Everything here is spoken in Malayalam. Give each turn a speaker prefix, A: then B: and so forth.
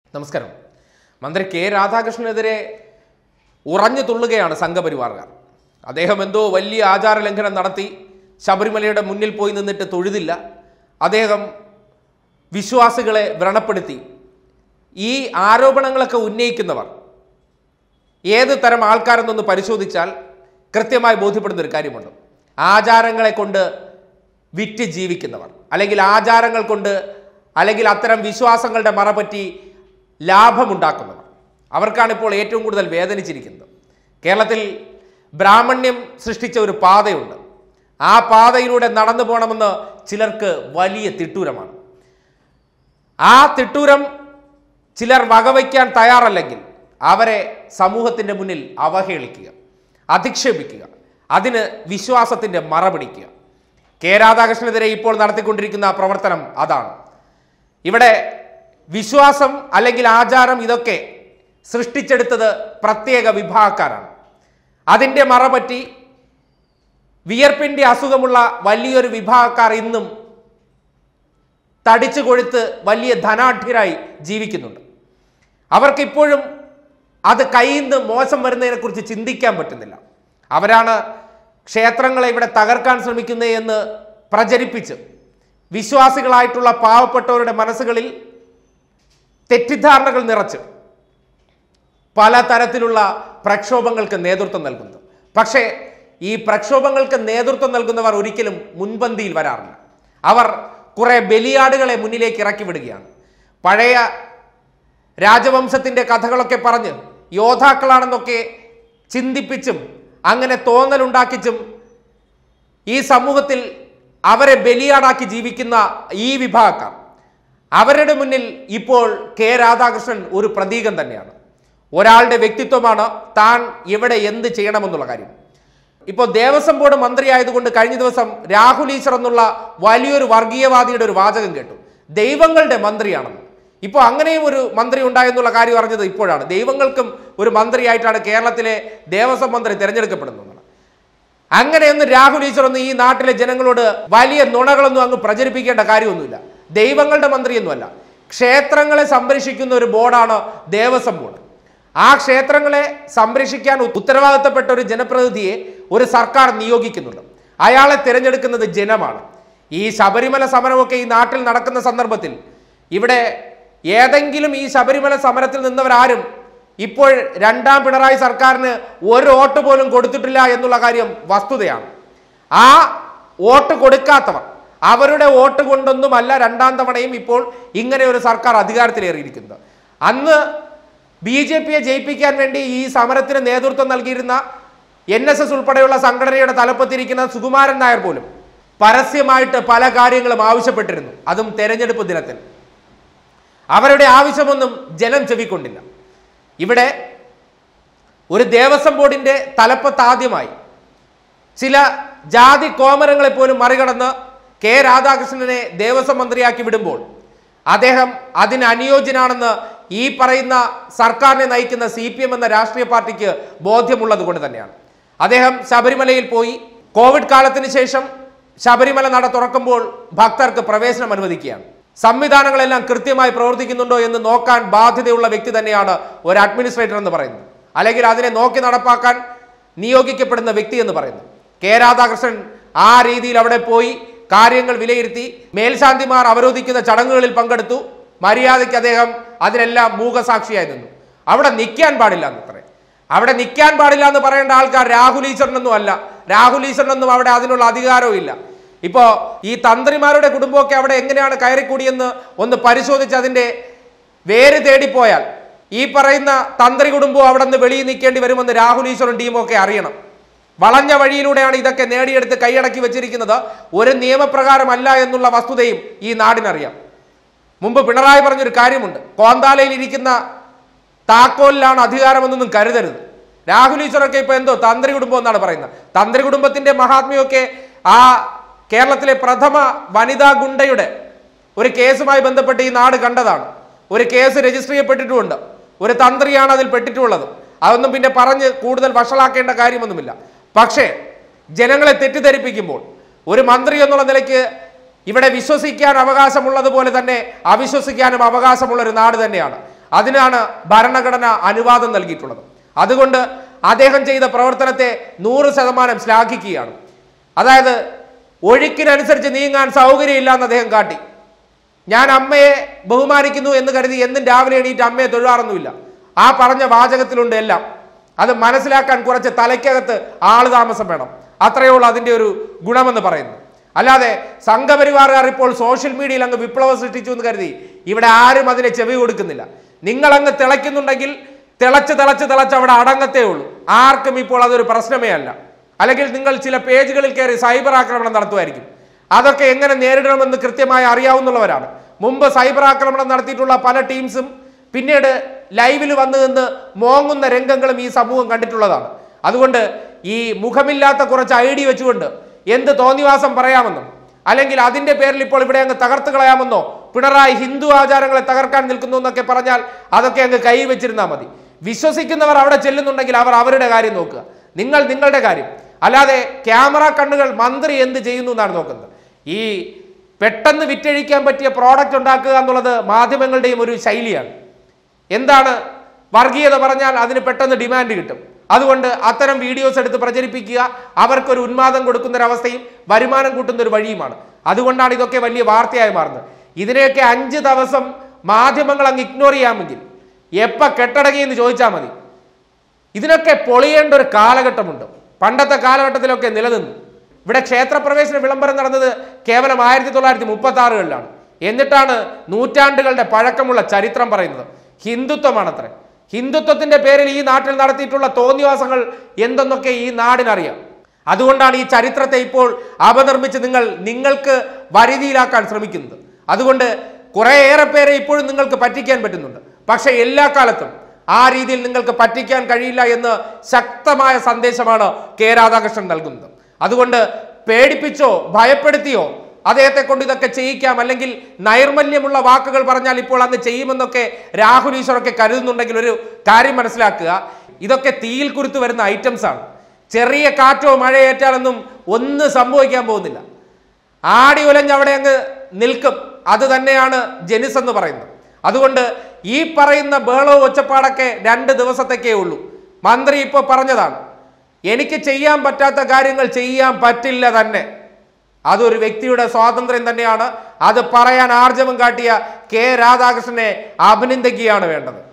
A: നമസ്കാരം മന്ത്രി കെ രാധാകൃഷ്ണനെതിരെ ഉറഞ്ഞു തുള്ളുകയാണ് സംഘപരിവാറുകാർ അദ്ദേഹം എന്തോ വലിയ ആചാര ലംഘനം നടത്തി ശബരിമലയുടെ മുന്നിൽ പോയി നിന്നിട്ട് തൊഴുതില്ല അദ്ദേഹം വിശ്വാസികളെ വ്രണപ്പെടുത്തി ഈ ആരോപണങ്ങളൊക്കെ ഉന്നയിക്കുന്നവർ ഏത് തരം ആൾക്കാരെന്നൊന്ന് പരിശോധിച്ചാൽ കൃത്യമായി ബോധ്യപ്പെടുന്ന ഒരു കാര്യമുണ്ട് ആചാരങ്ങളെ കൊണ്ട് വിറ്റ് ജീവിക്കുന്നവർ അല്ലെങ്കിൽ ആചാരങ്ങൾ കൊണ്ട് അല്ലെങ്കിൽ അത്തരം വിശ്വാസങ്ങളുടെ മറപറ്റി ലാഭമുണ്ടാക്കുന്നവർ അവർക്കാണ് ഇപ്പോൾ ഏറ്റവും കൂടുതൽ വേദനിച്ചിരിക്കുന്നത് കേരളത്തിൽ ബ്രാഹ്മണ്യം സൃഷ്ടിച്ച ഒരു പാതയുണ്ട് ആ പാതയിലൂടെ നടന്നു പോകണമെന്ന് ചിലർക്ക് വലിയ തിട്ടൂരമാണ് ആ തിട്ടൂരം ചിലർ വകവയ്ക്കാൻ തയ്യാറല്ലെങ്കിൽ അവരെ സമൂഹത്തിൻ്റെ മുന്നിൽ അവഹേളിക്കുക അധിക്ഷേപിക്കുക അതിന് വിശ്വാസത്തിൻ്റെ മറ പിടിക്കുക കെ രാധാകൃഷ്ണനെതിരെ ഇപ്പോൾ നടത്തിക്കൊണ്ടിരിക്കുന്ന പ്രവർത്തനം അതാണ് ഇവിടെ വിശ്വാസം അല്ലെങ്കിൽ ആചാരം ഇതൊക്കെ സൃഷ്ടിച്ചെടുത്തത് പ്രത്യേക വിഭാഗക്കാരാണ് അതിൻ്റെ മറപറ്റി വിയർപ്പിൻ്റെ അസുഖമുള്ള വലിയൊരു വിഭാഗക്കാർ ഇന്നും തടിച്ചു കൊഴുത്ത് വലിയ ധനാഢ്യരായി ജീവിക്കുന്നുണ്ട് അവർക്കിപ്പോഴും അത് കയ്യിൽ നിന്ന് മോശം വരുന്നതിനെക്കുറിച്ച് ചിന്തിക്കാൻ പറ്റുന്നില്ല അവരാണ് ക്ഷേത്രങ്ങളെ ഇവിടെ തകർക്കാൻ ശ്രമിക്കുന്നത് എന്ന് പ്രചരിപ്പിച്ച് വിശ്വാസികളായിട്ടുള്ള പാവപ്പെട്ടവരുടെ മനസ്സുകളിൽ തെറ്റിദ്ധാരണകൾ നിറച്ച് പലതരത്തിലുള്ള പ്രക്ഷോഭങ്ങൾക്ക് നേതൃത്വം നൽകുന്നത് പക്ഷേ ഈ പ്രക്ഷോഭങ്ങൾക്ക് നേതൃത്വം നൽകുന്നവർ ഒരിക്കലും മുൻപന്തിയിൽ വരാറില്ല അവർ കുറെ ബലിയാടുകളെ മുന്നിലേക്ക് ഇറക്കി വിടുകയാണ് പഴയ രാജവംശത്തിൻ്റെ കഥകളൊക്കെ പറഞ്ഞ് യോദ്ധാക്കളാണെന്നൊക്കെ ചിന്തിപ്പിച്ചും അങ്ങനെ തോന്നലുണ്ടാക്കിച്ചും ഈ സമൂഹത്തിൽ അവരെ ബലിയാടാക്കി ജീവിക്കുന്ന ഈ വിഭാഗക്കാർ അവരുടെ മുന്നിൽ ഇപ്പോൾ കെ രാധാകൃഷ്ണൻ ഒരു പ്രതീകം തന്നെയാണ് ഒരാളുടെ വ്യക്തിത്വമാണ് താൻ എവിടെ എന്ത് ചെയ്യണമെന്നുള്ള കാര്യം ഇപ്പോൾ ദേവസ്വം ബോർഡ് മന്ത്രിയായതുകൊണ്ട് കഴിഞ്ഞ ദിവസം രാഹുൽ ഈശ്വർ എന്നുള്ള വലിയൊരു വർഗീയവാദിയുടെ ഒരു വാചകം കേട്ടു ദൈവങ്ങളുടെ മന്ത്രിയാണെന്ന് ഇപ്പോൾ അങ്ങനെയും ഒരു മന്ത്രി ഉണ്ടായെന്നുള്ള കാര്യം അറിഞ്ഞത് ഇപ്പോഴാണ് ദൈവങ്ങൾക്കും ഒരു മന്ത്രിയായിട്ടാണ് കേരളത്തിലെ ദേവസ്വം മന്ത്രി തിരഞ്ഞെടുക്കപ്പെടുന്നത് അങ്ങനെയൊന്നും രാഹുൽ ഈശ്വർ ഒന്നും ഈ നാട്ടിലെ ജനങ്ങളോട് വലിയ നുണകളൊന്നും അങ്ങ് പ്രചരിപ്പിക്കേണ്ട കാര്യമൊന്നുമില്ല ദൈവങ്ങളുടെ മന്ത്രിയൊന്നുമല്ല ക്ഷേത്രങ്ങളെ സംരക്ഷിക്കുന്ന ഒരു ബോർഡാണ് ദേവസ്വം ബോർഡ് ആ ക്ഷേത്രങ്ങളെ സംരക്ഷിക്കാൻ ഉത്തരവാദിത്തപ്പെട്ട ഒരു ജനപ്രതിനിധിയെ ഒരു സർക്കാർ നിയോഗിക്കുന്നുണ്ട് അയാളെ തിരഞ്ഞെടുക്കുന്നത് ജനമാണ് ഈ ശബരിമല സമരമൊക്കെ ഈ നാട്ടിൽ നടക്കുന്ന സന്ദർഭത്തിൽ ഇവിടെ ഏതെങ്കിലും ഈ ശബരിമല സമരത്തിൽ നിന്നവരാരും ഇപ്പോൾ രണ്ടാം പിണറായി സർക്കാരിന് ഒരു വോട്ട് പോലും കൊടുത്തിട്ടില്ല എന്നുള്ള കാര്യം വസ്തുതയാണ് ആ വോട്ട് കൊടുക്കാത്തവർ അവരുടെ വോട്ട് കൊണ്ടൊന്നുമല്ല രണ്ടാം തവണയും ഇപ്പോൾ ഇങ്ങനെ ഒരു സർക്കാർ അധികാരത്തിലേറിയിരിക്കുന്നത് അന്ന് ബി ജെ പിയെ ജയിപ്പിക്കാൻ വേണ്ടി ഈ സമരത്തിന് നേതൃത്വം നൽകിയിരുന്ന എൻ എസ് എസ് ഉൾപ്പെടെയുള്ള സംഘടനയുടെ തലപ്പത്തിരിക്കുന്ന സുകുമാരൻ നായർ പോലും പരസ്യമായിട്ട് പല കാര്യങ്ങളും ആവശ്യപ്പെട്ടിരുന്നു അതും തെരഞ്ഞെടുപ്പ് ദിനത്തിൽ അവരുടെ ആവശ്യമൊന്നും ജനം ചെവിക്കൊണ്ടില്ല ഇവിടെ ഒരു ദേവസ്വം ബോർഡിന്റെ തലപ്പത്ത് ആദ്യമായി ചില ജാതി കോമരങ്ങളെ പോലും മറികടന്ന് കെ രാധാകൃഷ്ണനെ ദേവസ്വം മന്ത്രിയാക്കി വിടുമ്പോൾ അദ്ദേഹം അതിന് അനുയോജ്യനാണെന്ന് ഈ പറയുന്ന സർക്കാരിനെ നയിക്കുന്ന സി പി എം എന്ന രാഷ്ട്രീയ പാർട്ടിക്ക് ബോധ്യമുള്ളത് കൊണ്ട് തന്നെയാണ് അദ്ദേഹം ശബരിമലയിൽ പോയി കോവിഡ് കാലത്തിന് ശേഷം ശബരിമല നട തുറക്കുമ്പോൾ ഭക്തർക്ക് പ്രവേശനം അനുവദിക്കുകയാണ് സംവിധാനങ്ങളെല്ലാം കൃത്യമായി പ്രവർത്തിക്കുന്നുണ്ടോ എന്ന് നോക്കാൻ ബാധ്യതയുള്ള വ്യക്തി തന്നെയാണ് ഒരു അഡ്മിനിസ്ട്രേറ്റർ എന്ന് പറയുന്നത് അല്ലെങ്കിൽ അതിനെ നോക്കി നടപ്പാക്കാൻ നിയോഗിക്കപ്പെടുന്ന വ്യക്തി എന്ന് പറയുന്നത് കെ രാധാകൃഷ്ണൻ ആ രീതിയിൽ അവിടെ പോയി കാര്യങ്ങൾ വിലയിരുത്തി മേൽശാന്തിമാർ അവരോധിക്കുന്ന ചടങ്ങുകളിൽ പങ്കെടുത്തു മര്യാദയ്ക്ക് അദ്ദേഹം അതിനെല്ലാം മൂകസാക്ഷിയായി നിന്നു അവിടെ നിൽക്കാൻ പാടില്ല എന്നത്രേ അവിടെ നിൽക്കാൻ പാടില്ല എന്ന് പറയേണ്ട ആൾക്കാർ രാഹുൽ ഈശ്വരനൊന്നും അല്ല രാഹുൽ ഈശ്വരനൊന്നും അവിടെ അതിനുള്ള അധികാരവും ഇല്ല ഇപ്പോ ഈ തന്ത്രിമാരുടെ കുടുംബമൊക്കെ അവിടെ എങ്ങനെയാണ് കയറിക്കൂടിയെന്ന് ഒന്ന് പരിശോധിച്ച് അതിന്റെ വേര് തേടിപ്പോയാൽ ഈ പറയുന്ന തന്ത്രി കുടുംബവും അവിടെ നിന്ന് വെളിയിൽ നിൽക്കേണ്ടി വരുമെന്ന് രാഹുൽ ഈശ്വരൻ ടീമും ഒക്കെ അറിയണം വളഞ്ഞ വഴിയിലൂടെയാണ് ഇതൊക്കെ നേടിയെടുത്ത് കൈയടക്കി വെച്ചിരിക്കുന്നത് ഒരു നിയമപ്രകാരമല്ല എന്നുള്ള വസ്തുതയും ഈ നാടിനറിയാം മുമ്പ് പിണറായി പറഞ്ഞൊരു കാര്യമുണ്ട് കോന്താലയിൽ ഇരിക്കുന്ന താക്കോലിലാണ് അധികാരമെന്നൊന്നും കരുതരുത് രാഹുൽ ഈശ്വറൊക്കെ ഇപ്പൊ എന്തോ തന്ത്രി കുടുംബം എന്നാണ് പറയുന്നത് തന്ത്രി കുടുംബത്തിന്റെ മഹാത്മ്യമൊക്കെ ആ കേരളത്തിലെ പ്രഥമ വനിതാ ഗുണ്ടയുടെ ഒരു കേസുമായി ബന്ധപ്പെട്ട് ഈ നാട് കണ്ടതാണ് ഒരു കേസ് രജിസ്റ്റർ ചെയ്യപ്പെട്ടിട്ടുമുണ്ട് ഒരു തന്ത്രിയാണ് അതിൽ പെട്ടിട്ടുള്ളത് അതൊന്നും പിന്നെ പറഞ്ഞ് കൂടുതൽ വഷളാക്കേണ്ട കാര്യമൊന്നുമില്ല പക്ഷേ ജനങ്ങളെ തെറ്റിദ്ധരിപ്പിക്കുമ്പോൾ ഒരു മന്ത്രി എന്നുള്ള നിലയ്ക്ക് ഇവിടെ വിശ്വസിക്കാൻ അവകാശമുള്ളതുപോലെ തന്നെ അവിശ്വസിക്കാനും അവകാശമുള്ള ഒരു നാട് തന്നെയാണ് അതിനാണ് ഭരണഘടന അനുവാദം നൽകിയിട്ടുള്ളത് അതുകൊണ്ട് അദ്ദേഹം ചെയ്ത പ്രവർത്തനത്തെ നൂറ് ശതമാനം ശ്ലാഘിക്കുകയാണ് അതായത് ഒഴുക്കിനനുസരിച്ച് നീങ്ങാൻ സൗകര്യമില്ല എന്ന് അദ്ദേഹം കാട്ടി ഞാൻ അമ്മയെ ബഹുമാനിക്കുന്നു എന്ന് കരുതി എന്നും രാവിലെ എണീറ്റ് അമ്മയെ തൊഴാറൊന്നുമില്ല ആ പറഞ്ഞ വാചകത്തിലുണ്ട് എല്ലാം അത് മനസ്സിലാക്കാൻ കുറച്ച് തലയ്ക്കകത്ത് ആള് താമസം വേണം അത്രയേ ഉള്ളൂ അതിൻ്റെ ഒരു ഗുണമെന്ന് പറയുന്നു അല്ലാതെ സംഘപരിവാറുകാർ ഇപ്പോൾ സോഷ്യൽ മീഡിയയിൽ അങ്ങ് വിപ്ലവം സൃഷ്ടിച്ചു എന്ന് കരുതി ഇവിടെ ആരും അതിനെ ചെവി കൊടുക്കുന്നില്ല നിങ്ങൾ അങ്ങ് തിളയ്ക്കുന്നുണ്ടെങ്കിൽ തിളച്ച് തിളച്ച് തിളച്ച് അവിടെ അടങ്ങത്തേ ഉള്ളൂ ആർക്കും ഇപ്പോൾ അതൊരു പ്രശ്നമേ അല്ല അല്ലെങ്കിൽ നിങ്ങൾ ചില പേജുകളിൽ കയറി സൈബർ ആക്രമണം നടത്തുമായിരിക്കും അതൊക്കെ എങ്ങനെ നേരിടണമെന്ന് കൃത്യമായി അറിയാവുന്നവരാണ് മുമ്പ് സൈബർ ആക്രമണം നടത്തിയിട്ടുള്ള പല ടീംസും പിന്നീട് ലൈവിൽ വന്നു നിന്ന് മോങ്ങുന്ന രംഗങ്ങളും ഈ സമൂഹം കണ്ടിട്ടുള്ളതാണ് അതുകൊണ്ട് ഈ മുഖമില്ലാത്ത കുറച്ച് ഐ ഡി വെച്ചുകൊണ്ട് എന്ത് തോന്നിവാസം പറയാമെന്നും അല്ലെങ്കിൽ അതിന്റെ പേരിൽ ഇപ്പോൾ ഇവിടെ അങ്ങ് തകർത്ത് കളയാമെന്നോ പിണറായി ഹിന്ദു ആചാരങ്ങളെ തകർക്കാൻ നിൽക്കുന്നു എന്നൊക്കെ പറഞ്ഞാൽ അതൊക്കെ അങ്ങ് കൈ വെച്ചിരുന്നാൽ മതി വിശ്വസിക്കുന്നവർ അവിടെ ചെല്ലുന്നുണ്ടെങ്കിൽ അവർ അവരുടെ കാര്യം നോക്കുക നിങ്ങൾ നിങ്ങളുടെ കാര്യം അല്ലാതെ ക്യാമറ കണ്ണുകൾ മന്ത്രി എന്ത് ചെയ്യുന്നു എന്നാണ് നോക്കുന്നത് ഈ പെട്ടെന്ന് വിറ്റഴിക്കാൻ പറ്റിയ പ്രോഡക്റ്റ് ഉണ്ടാക്കുക എന്നുള്ളത് മാധ്യമങ്ങളുടെയും ഒരു ശൈലിയാണ് എന്താണ് വർഗീയത പറഞ്ഞാൽ അതിന് പെട്ടെന്ന് ഡിമാൻഡ് കിട്ടും അതുകൊണ്ട് അത്തരം വീഡിയോസ് എടുത്ത് പ്രചരിപ്പിക്കുക അവർക്കൊരു ഉന്മാദം കൊടുക്കുന്ന ഒരു അവസ്ഥയും വരുമാനം കൂട്ടുന്ന ഒരു വഴിയുമാണ് അതുകൊണ്ടാണ് ഇതൊക്കെ വലിയ വാർത്തയായി മാറുന്നത് ഇതിനെയൊക്കെ അഞ്ച് ദിവസം മാധ്യമങ്ങൾ അങ്ങ് ഇഗ്നോർ ചെയ്യാമെങ്കിൽ എപ്പ കെട്ടടങ്ങിയെന്ന് ചോദിച്ചാൽ മതി ഇതിനൊക്കെ പൊളിയേണ്ട ഒരു കാലഘട്ടമുണ്ട് പണ്ടത്തെ കാലഘട്ടത്തിലൊക്കെ നിലനിന്നു ഇവിടെ ക്ഷേത്രപ്രവേശന വിളംബരം നടന്നത് കേവലം ആയിരത്തി തൊള്ളായിരത്തി മുപ്പത്തി ആറുകളിലാണ് എന്നിട്ടാണ് നൂറ്റാണ്ടുകളുടെ പഴക്കമുള്ള ചരിത്രം പറയുന്നത് ഹിന്ദുത്വമാണത്രേ ഹിന്ദുത്വത്തിന്റെ പേരിൽ ഈ നാട്ടിൽ നടത്തിയിട്ടുള്ള തോന്നിവാസങ്ങൾ എന്തെന്നൊക്കെ ഈ നാടിനറിയാം അതുകൊണ്ടാണ് ഈ ചരിത്രത്തെ ഇപ്പോൾ അപനിർമ്മിച്ച് നിങ്ങൾ നിങ്ങൾക്ക് വരുതിയിലാക്കാൻ ശ്രമിക്കുന്നത് അതുകൊണ്ട് കുറേയേറെ പേരെ ഇപ്പോഴും നിങ്ങൾക്ക് പറ്റിക്കാൻ പറ്റുന്നുണ്ട് പക്ഷെ എല്ലാ കാലത്തും ആ രീതിയിൽ നിങ്ങൾക്ക് പറ്റിക്കാൻ കഴിയില്ല എന്ന് ശക്തമായ സന്ദേശമാണ് കെ രാധാകൃഷ്ണൻ നൽകുന്നത് അതുകൊണ്ട് പേടിപ്പിച്ചോ ഭയപ്പെടുത്തിയോ അദ്ദേഹത്തെ കൊണ്ട് ഇതൊക്കെ ചെയ്യിക്കാം അല്ലെങ്കിൽ നൈർമല്യമുള്ള വാക്കുകൾ പറഞ്ഞാൽ ഇപ്പോൾ അങ്ങ് ചെയ്യുമെന്നൊക്കെ രാഹുൽ ഈശ്വറൊക്കെ കരുതുന്നുണ്ടെങ്കിൽ ഒരു കാര്യം മനസ്സിലാക്കുക ഇതൊക്കെ തീയിൽ കുരുത്ത് വരുന്ന ഐറ്റംസ് ആണ് ചെറിയ കാറ്റോ മഴയേറ്റാലൊന്നും ഒന്നും സംഭവിക്കാൻ പോകുന്നില്ല ആടി ഉലഞ്ഞ് അവിടെ അങ്ങ് നിൽക്കും അത് തന്നെയാണ് ജെനിസ് എന്ന് പറയുന്നത് അതുകൊണ്ട് ഈ പറയുന്ന ബഹളവും ഒച്ചപ്പാടൊക്കെ രണ്ട് ദിവസത്തേക്കേ ഉള്ളൂ മന്ത്രി ഇപ്പോൾ പറഞ്ഞതാണ് എനിക്ക് ചെയ്യാൻ പറ്റാത്ത കാര്യങ്ങൾ ചെയ്യാൻ പറ്റില്ല തന്നെ അതൊരു വ്യക്തിയുടെ സ്വാതന്ത്ര്യം തന്നെയാണ് അത് പറയാൻ ആർജവം കാട്ടിയ കെ രാധാകൃഷ്ണനെ അഭിനന്ദിക്കുകയാണ് വേണ്ടത്